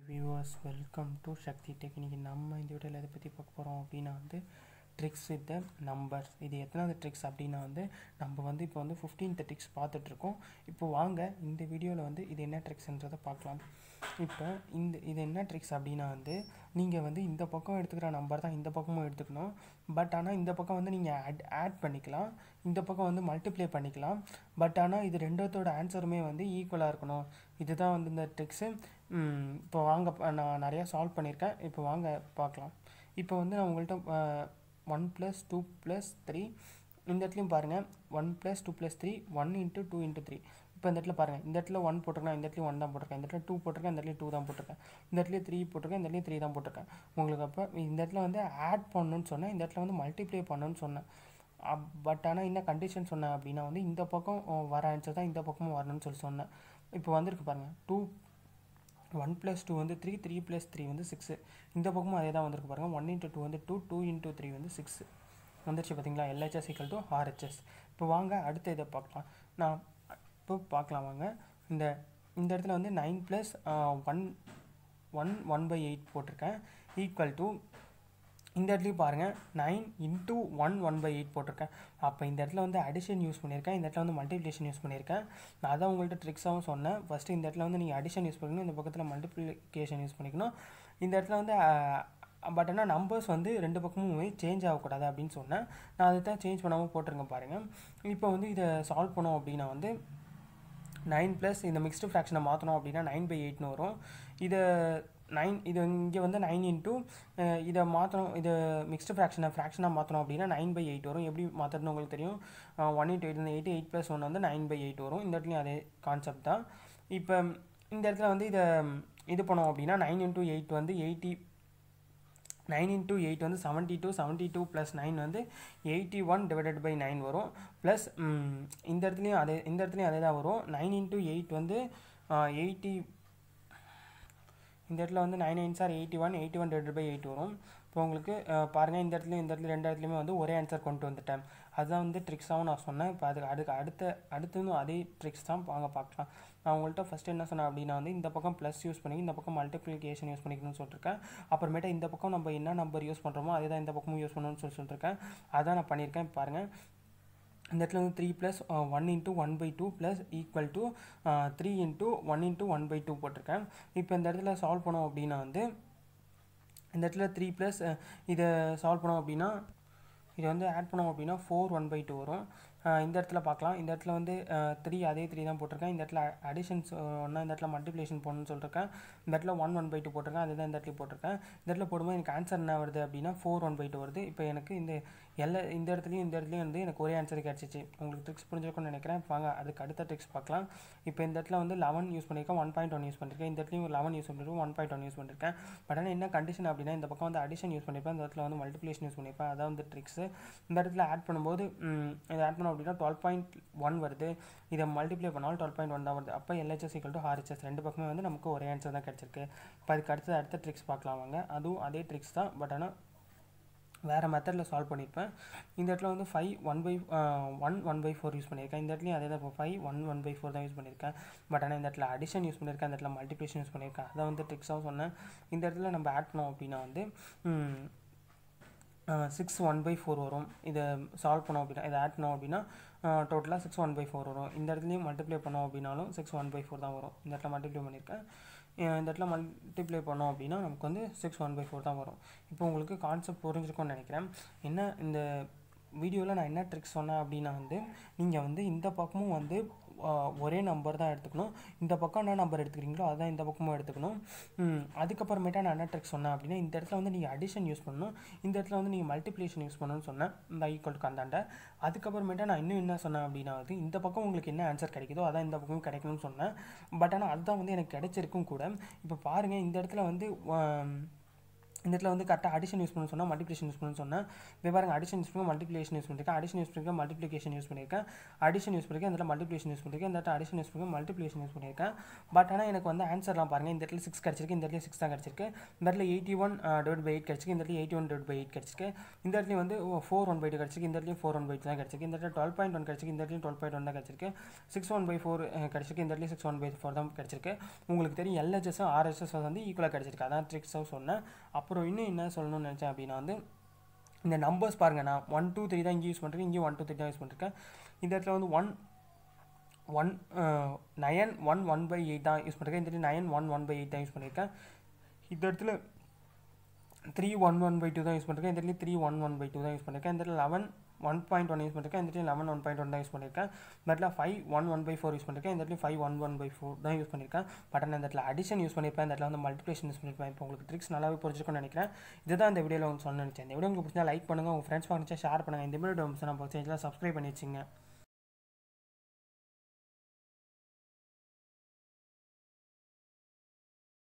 viewers welcome to Sakthi Tech இன்னைக்கு நம்ம இந்த வீடியோவில் எதை பற்றி பார்க்க போகிறோம் அப்படின்னா வந்து ட்ரிக்ஸ் வித் த நம்பர்ஸ் இது எத்தனாவது ட்ரிக்ஸ் அப்படின்னா வந்து நம்ம வந்து இப்போ வந்து ஃபிஃப்டீன்த் ட்ரிக்ஸ் பார்த்துட்ருக்கோம் இப்போ வாங்க இந்த வீடியோவில் வந்து இது என்ன ட்ரிக்ஸ்ன்றதை பார்க்கலாம் இப்போ இந்த இது என்ன ட்ரிக்ஸ் அப்படின்னா வந்து நீங்கள் வந்து இந்த பக்கம் எடுத்துக்கிற நம்பர் தான் இந்த பக்கமும் எடுத்துக்கணும் பட் ஆனால் இந்த பக்கம் வந்து நீங்கள் ஆட் ஆட் பண்ணிக்கலாம் இந்த பக்கம் வந்து மல்டிப்ளை பண்ணிக்கலாம் பட் ஆனால் இது ரெண்டத்தோட ஆன்சருமே வந்து ஈக்குவலாக இருக்கணும் இதுதான் வந்து இந்த ட்ரிக்ஸு இப்போ வாங்க ப- நான் நிறையா சால்வ் பண்ணியிருக்கேன் இப்போ வாங்க பார்க்கலாம் இப்போ வந்து நான் உங்கள்கிட்ட one plus two plus three இந்த இடத்துலையும் பாருங்கள் one plus two plus three one into two into three இப்போ இந்த இடத்துல பாருங்கள் இந்த இடத்துல ஒன் போட்டிருக்கேன் இந்த இடத்துல ஒன் தான் போட்டிருக்கேன் இந்த இடத்துல டூ போட்டிருக்கேன் இந்த இடத்துல டூ தான் போட்டிருக்கேன் இந்த இடத்துல த்ரீ போட்டிருக்கேன் இந்த இடத்துல த்ரீ தான் போட்டிருக்கேன் உங்களுக்கு அப்போ இந்த இடத்துல வந்து ஆட் பண்ணணும்னு சொன்னேன் இந்த இடத்துல வந்து மல்டிப்ளை பண்ணணும்னு சொன்னேன் பட் ஆனால் என்ன கண்டிஷன் சொன்னேன் அப்படின்னா வந்து இந்த பக்கம் அஹ், வர ஆன்சர் தான் இந்த பக்கமும் வரணும்னு சொல்லி சொன்னேன் இப்போ வந்திருக்கு பாருங்கள் டூ ஒன் ப்ளஸ் டூ வந்து த்ரீ த்ரீ ப்ளஸ் த்ரீ வந்து சிக்ஸு இந்த பக்கமும் அதே தான் வந்திருக்கு பாருங்கள் ஒன் இன்ட்டு டூ வந்து டூ டூ இன்ட்டு த்ரீ வந்து சிக்ஸு வந்துருச்சு பார்த்தீங்களா எல்ஹெச்எஸ் ஈக்குவல் டு ஆர்ஹெச்எஸ் இப்போ வாங்க அடுத்த இதை பார்க்கலாம் நான் இப்போ பார்க்கலாம் வாங்க இந்த இந்த இடத்துல வந்து nine plus one one one by eight போட்டிருக்கேன் ஈக்குவல் டு இந்த இடத்துலையும் பாருங்கள் nine into one one by eight போட்டிருக்கேன் அப்போ இந்த இடத்துல வந்து அடிஷன் யூஸ் பண்ணியிருக்கேன் இந்த இடத்துல வந்து மல்டிப்ளிகேஷன் யூஸ் பண்ணியிருக்கேன் நான் அதான் உங்கள்கிட்ட ட்ரிக்ஸாகவும் சொன்னேன் ஃபஸ்ட்டு இந்த இடத்துல வந்து நீங்கள் அடிஷன் யூஸ் பண்ணிக்கணும் இந்த பக்கத்தில் மல்டிப்ளிகேஷன் யூஸ் பண்ணிக்கணும் இந்த இடத்துல வந்து பட் ஆனால் நம்பர்ஸ் வந்து ரெண்டு பக்கமுமே சேஞ்ச் ஆகக்கூடாது அப்படின்னு சொன்னேன் நான் அதை தான் சேஞ்ச் பண்ணாமல் போட்டிருக்கேன் பாருங்கள் இப்போ வந்து இதை சால்வ் பண்ணோம் அப்படின்னா வந்து நைன் ப்ளஸ் இந்த மிக்ஸ்டு ஃப்ராக்ஷனை மாற்றணும் அப்படின்னா நைன் பை எயிட்னு வரும் இதை நைன் இது இங்கே வந்து நைன் இன்ட்டு இதை மாற்றணும் இது மிக்ஸ்டு ஃப்ராக்ஷனை ஃப்ராக்ஷனாக மாற்றணும் அப்படின்னா நைன் பை எயிட் வரும் எப்படி மாற்றுறதுன்னு உங்களுக்கு தெரியும் one into eight eighty eight plus one வந்து நைன் பை எயிட் வரும் இந்த இடத்துலையும் அதே கான்செப்ட் தான் இப்போ இந்த இடத்துல வந்து இதை இது பண்ணோம் அப்படின்னா நைன் இன்ட்டு எயிட் வந்து எயிட்டி நைன் இன்ட்டு எயிட் வந்து seventy two seventy two plus nine வந்து eighty one divided by nine வரும் ப்ளஸ் இந்த இடத்துலையும் அதே இந்த இடத்துலையும் அதே தான் வரும் நைன் இன்ட்டு எயிட் வந்து எயிட்டி இந்த இடத்துல வந்து nine nine sir eighty one eighty one divide by eight வரும் இப்போ உங்களுக்கு பாருங்கள் இந்த இடத்துல இந்த இடத்துல ரெண்டு இடத்துலையுமே வந்து ஒரே ஆன்சர் கொண்டு வந்துட்டேன் அதுதான் வந்து ட்ரிக்ஸாகவும் நான் சொன்னேன் இப்போ அதுக்கு அதுக்கு அடுத்த அடுத்ததும் அதே ட்ரிக்ஸ் தான் வாங்க பார்க்கலாம் நான் உங்கள்கிட்ட ஃபஸ்ட்டு என்ன சொன்னேன் அப்படின்னா வந்து இந்த பக்கம் ப்ளஸ் யூஸ் பண்ணி இந்த பக்கம் மல்டிப்ளிகேஷன் யூஸ் பண்ணிக்கணும்னு சொல்லியிருக்கேன் அப்புறமேட்டு இந்த பக்கம் நம்ம என்ன நம்பர் யூஸ் பண்ணுறோமோ அதே தான் இந்த பக்கமும் யூஸ் பண்ணணும்னு சொல்லி சொல்லியிருக்கேன் அதான் நான் பண்ணியிருக்கேன் பாருங்கள் இந்த இடத்துல வந்து three plus one into one by two plus equal to three into one into one by two போட்டிருக்கேன் இப்போ இந்த இடத்துல சால்வ் பண்ணோம் அப்படின்னா வந்து இந்த இடத்துல த்ரீ ப்ளஸ் இதை சால்வ் பண்ணோம் அப்படின்னா இதை வந்து ஆட் பண்ணோம் அப்படின்னா ஃபோர் ஒன் பை டூ வரும் அஹ் இந்த இடத்துல பார்க்கலாம் இந்த இடத்துல வந்து த்ரீ அதே த்ரீ தான் போட்டிருக்கேன் இந்த இடத்துல அடிஷன்ஸ் ஒன்றா இந்த இடத்துல மல்டிப்ளிகேஷன் போடணும்னு சொல்லியிருக்கேன் இந்த இடத்துல ஒன் ஒன் பை டூ போட்டிருக்கேன் அதுதான் இந்த இடத்துல போட்டிருக்கேன் இந்த இடத்துல போடும்போது எனக்கு ஆன்சர் என்ன வருது அப்படின்னா ஃபோர் ஒன் பை டூ வருது இப்போ எனக்கு இந்த எல்லா இந்த இடத்துலையும் இந்த இடத்துலையும் வந்து எனக்கு ஒரே ஆன்சர் கிடச்சிச்சு உங்களுக்கு ட்ரிக்ஸ் புரிஞ்சிருக்கும்னு நினைக்கிறேன் இப்போ வாங்க அதுக்கு அடுத்த ட்ரிக்ஸ் பார்க்கலாம் இப்போ இந்த இடத்துல வந்து லெவன் யூஸ் பண்ணியிருக்கேன் ஒன் பாயிண்ட் ஒன் யூஸ் பண்ணியிருக்கேன் இந்த இடத்துலையும் லெவன் யூஸ் பண்ணியிருக்கேன் ஒன் பாயிண்ட் ஒன் யூஸ் பண்ணியிருக்கேன் பட் ஆனால் என்ன கண்டிஷன் அப்படின்னா இந்த பக்கம் வந்து அடிஷன் யூஸ் பண்ணியிருப்பேன் இந்த இடத்துல வந்து மல்டிப்ளிகேஷன் யூஸ் பண்ணியிருப்பேன் அதான் வந்து ட்ரிக்ஸ் இந்த இடத்துல ஆட் பண்ணும்போது ம், இதை ஆட் பண்ணோம் அப்படின்னா டுவெல் பாயிண்ட் ஒன் வருது இதை மல்டிப்ளை பண்ணாலும் டுவெல் பாயிண்ட் ஒன் தான் வருது அப்போ எல்ஹெச்எஸ் ஈக்குவல் டு ஆர்ஹெச்எஸ் ரெண்டு பக்கமே வந்து நமக்கு ஒரே ஆன்சர் தான் கிடச்சிருக்கு இப்போ அதுக்கு அடுத்தது அடுத்த ட்ரிக்ஸ் பார்க்கலாம் வாங்க அதுவும் அதே ட்ரிக்ஸ் தான் பட் ஆனால் வேறு மெத்தடில் சால்வ் பண்ணியிருப்பேன் இந்த இடத்துல வந்து five one by one one by four use பண்ணியிருக்கேன் இந்த இடத்துலையும் அதே தான் இப்போ five one one by four தான் யூஸ் பண்ணியிருக்கேன் பட் ஆனால் இந்த இடத்துல அடிஷன் யூஸ் பண்ணியிருக்கேன் இந்த இடத்துல மல்டிப்ளிகேஷன் யூஸ் பண்ணியிருக்கேன் அதை வந்து ட்ரிக்ஸாகவும் சொன்னேன் இந்த இடத்துல நம்ம ஆட் பண்ணோம் அப்படின்னா வந்து சிக்ஸ் ஒன் பை ஃபோர் வரும் இதை சால்வ் பண்ணோம் அப்படின்னா இதை ஆட் பண்ணோம் அப்படின்னா டோட்டலாக சிக்ஸ் ஒன் பை ஃபோர் வரும் இந்த இடத்துலையும் மல்டிப்ளை பண்ணோம் அப்படின்னாலும் சிக்ஸ் ஒன் பை ஃபோர் தான் வரும் இந்த இடத்துல மல்டிப்ளை பண்ணியிருக்கேன் அஹ் இந்த இடத்துல மல்டிப்ளை பண்ணோம் அப்படின்னா நமக்கு வந்து சிக்ஸ் ஒன் பை ஃபோர் தான் வரும் இப்போ உங்களுக்கு கான்செப்ட் புரிஞ்சிருக்கும்னு நினைக்கிறேன் என்ன இந்த வீடியோவில் நான் என்ன ட்ரிக்ஸ் சொன்னேன் அப்படின்னா வந்து நீங்கள் வந்து இந்த பக்கமும் வந்து ஆஹ், ஒரே நம்பர் தான் எடுத்துக்கணும் இந்த பக்கம் என்ன நம்பர் எடுத்துக்கிறீங்களோ அதான் இந்த பக்கமும் எடுத்துக்கணும் ம், அதுக்கப்புறமேட்டா நான் என்ன ட்ரிக் சொன்னேன் அப்படின்னா இந்த இடத்துல வந்து நீங்கள் அடிஷன் யூஸ் பண்ணணும் இந்த இடத்துல வந்து நீங்கள் மல்டிப்ளிகேஷன் யூஸ் பண்ணணும்னு சொன்னேன் இந்த ஈக்குவல் கந்தாண்ட அதுக்கப்புறமேட்டா நான் இன்னும் என்ன சொன்னேன் அப்படின்னா வந்து இந்த பக்கம் உங்களுக்கு என்ன ஆன்சர் கிடைக்குதோ அதான் இந்த பக்கமும் கிடைக்கணும்னு சொன்னேன் பட் ஆனால் அதுதான் வந்து எனக்கு கிடைச்சிருக்கும் கூட இப்போ பாருங்கள் இந்த இடத்துல வந்து ஆம், இந்த இடத்துல வந்து கரெக்டாக அடிஷன் யூஸ் பண்ண சொன்னால் மல்டிப்ளிகேஷன் யூஸ் பண்ணு சொன்னேன் இப்போ பாருங்க அடிஷன் யூஸ் பண்ணி மல்டிப்ளிகேஷன் யூஸ் பண்ணியிருக்கேன் அடிஷன் யூஸ் பண்ணியிருக்கேன் மல்டிப்ளிகேஷன் யூஸ் பண்ணியிருக்கேன் அடிஷன் யூஸ் பண்ணியிருக்கேன் இந்த இடத்துல மல்டிப்ளிகேஷன் யூஸ் பண்ணியிருக்கேன் இந்த இடத்துல அடிஷன் யூஸ் பண்ணி மல்டிப்ளிகேஷன் யூஸ் பண்ணியிருக்கேன் பட் ஆனால் எனக்கு வந்து ஆன்சர்லாம் பாருங்கள் இந்த இடத்துல சிக்ஸ் கிடச்சிருக்கு இந்த இடத்துல சிக்ஸ் தான் கிடச்சிருக்கு இந்த இடத்துல eighty one divide by eight கிடச்சிருக்கு இந்த இடத்துல eighty one divide by eight கிடச்சிருக்கு இந்த இடத்துல வந்து ஃபோர் ஒன் பை டூ கிடச்சிருக்கு இந்த இடத்துல ஃபோர் ஒன் பை டூ தான் கிடச்சிருக்கு இந்த இடத்துல டுவெல் பாயிண்ட் ஒன் கிடச்சிருக்கு இந்த இடத்துல டுவெல் பாயிண்ட் ஒன் தான் கிடச்சிருக்கு சிக்ஸ் ஒன் பை ஃபோர் கிடச்சிருக்கு இந்த இடத்துல சிக்ஸ் ஒன் பை ஃபோர் தான் கிடச்சிருக்கு உங்களுக்கு தெரியும் எல்ஹெச்எஸும் ஆர்ஹெச்எஸ் வந்து ஈக்குவலாக கிடச்சிருக்கு அதான் ட்ரிக்ஸாக சொன்னேன் அப்புறம் இன்னும் என்ன சொல்லணும்னு நினச்சேன் அப்படின்னா வந்து இந்த நம்பர்ஸ் பாருங்கள் நான் ஒன் டூ த்ரீ தான் இங்கே யூஸ் பண்ணுறேன் இங்கேயும் ஒன் டூ த்ரீ தான் யூஸ் பண்ணிருக்கேன் இந்த இடத்துல வந்து one one nine one one by eight தான் யூஸ் பண்ணிருக்கேன் இந்த இடத்துல nine one one by eight தான் யூஸ் பண்ணியிருக்கேன் இந்த இடத்துல three one one by two தான் யூஸ் பண்ணிருக்கேன் இந்த இடத்துல three one one by two தான் யூஸ் பண்ணிருக்கேன் இந்த இடத்துல eleven one point one use பண்ணிருக்கேன் இந்த இடத்துல லெவன் ஒன் பாயிண்ட் ஒன் தான் யூஸ் பண்ணியிருக்கேன் இந்த இடத்துல five one one by four use பண்ணிருக்கேன் இந்த இடத்துல five one one by four தான் யூஸ் பண்ணியிருக்கேன் பட் ஆனால் இந்த இடத்துல அடிஷன் யூஸ் பண்ணியிருப்பேன் இந்த இடத்துல வந்து மல்டிப்ளிகேஷன் யூஸ் பண்ணியிருப்பேன் இப்போ உங்களுக்கு ட்ரிக்ஸ் நல்லாவே புரிஞ்சுக்கணும்னு நினைக்கிறேன் இதுதான் இந்த வீடியோவில் வந்து சொல்ல நினச்சேன் இந்த வீடியோ உங்களுக்கு பிடிச்சா லைக் பண்ணுங்கள் உங்கள் ஃப்ரெண்ட்ஸ் பார்த்து ஷேர் பண்ணுங்கள் இந்த வீடியோ நம்ம சேனல் சப்ஸ்கிரைப் பண்ணி வச்சுங்க